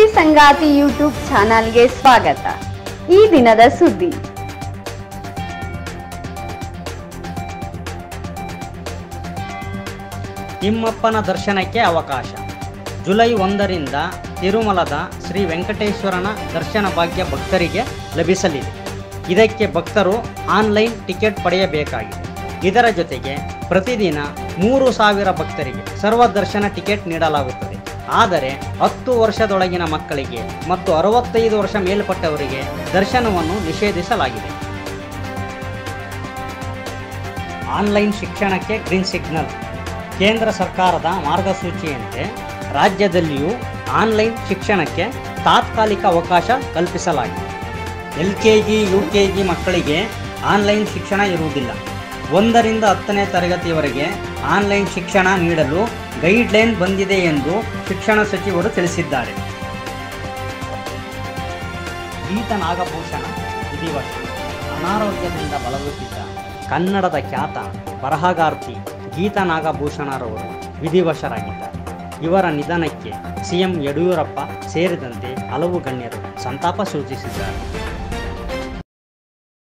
ಸುದ್ದಿ ಸಂಗಾತಿ ಯೂಟ್ಯೂಬ್ ಚಾನಲ್ಗೆ ಸ್ವಾಗತ ಈ ದಿನದ ಸುದ್ದಿ ತಿಮ್ಮಪ್ಪನ ದರ್ಶನಕ್ಕೆ ಅವಕಾಶ ಜುಲೈ ಒಂದರಿಂದ ತಿರುಮಲದ ಶ್ರೀ ವೆಂಕಟೇಶ್ವರನ ದರ್ಶನ ಭಾಗ್ಯ ಭಕ್ತರಿಗೆ ಲಭಿಸಲಿದೆ ಇದಕ್ಕೆ ಭಕ್ತರು ಆನ್ಲೈನ್ ಟಿಕೆಟ್ ಪಡೆಯಬೇಕಾಗಿದೆ ಇದರ ಜೊತೆಗೆ ಪ್ರತಿದಿನ ಮೂರು ಸಾವಿರ ಭಕ್ತರಿಗೆ ಸರ್ವದರ್ಶನ ಟಿಕೆಟ್ ನೀಡಲಾಗುತ್ತದೆ ಆದರೆ ಹತ್ತು ವರ್ಷದೊಳಗಿನ ಮಕ್ಕಳಿಗೆ ಮತ್ತು ಅರವತ್ತೈದು ವರ್ಷ ಮೇಲ್ಪಟ್ಟವರಿಗೆ ದರ್ಶನವನ್ನು ನಿಷೇಧಿಸಲಾಗಿದೆ ಆನ್ಲೈನ್ ಶಿಕ್ಷಣಕ್ಕೆ ಗ್ರೀನ್ ಸಿಗ್ನಲ್ ಕೇಂದ್ರ ಸರ್ಕಾರದ ಮಾರ್ಗಸೂಚಿಯಂತೆ ರಾಜ್ಯದಲ್ಲಿಯೂ ಆನ್ಲೈನ್ ಶಿಕ್ಷಣಕ್ಕೆ ತಾತ್ಕಾಲಿಕ ಅವಕಾಶ ಕಲ್ಪಿಸಲಾಗಿದೆ L K G U K G ಮಕ್ಕಳಿಗೆ ಆನ್ಲೈನ್ ಶಿಕ್ಷಣ ಇರುವುದಿಲ್ಲ ಒಂದರಿಂದ ಹತ್ತನೇ ತರಗತಿಯವರೆಗೆ ಆನ್ಲೈನ್ ಶಿಕ್ಷಣ ನೀಡಲು ಗೈಡ್ಲೈನ್ ಬಂದಿದೆ ಎಂದು ಶಿಕ್ಷಣ ಸಚಿವರು ತಿಳಿಸಿದ್ದಾರೆ ಗೀತ ನಾಗಭೂಷಣ ವಿಧಿವಶ ಅನಾರೋಗ್ಯದಿಂದ ಬಳಲುತ್ತಿದ್ದ ಕನ್ನಡದ ಖ್ಯಾತ ಬರಹಗಾರ್ತಿ ಗೀತಾ ನಾಗಭೂಷಣರವರು ವಿಧಿವಶರಾಗಿದ್ದಾರೆ ಇವರ ನಿಧನಕ್ಕೆ ಸಿಎಂ ಯಡಿಯೂರಪ್ಪ ಸೇರಿದಂತೆ ಹಲವು ಗಣ್ಯರು ಸಂತಾಪ ಸೂಚಿಸಿದ್ದಾರೆ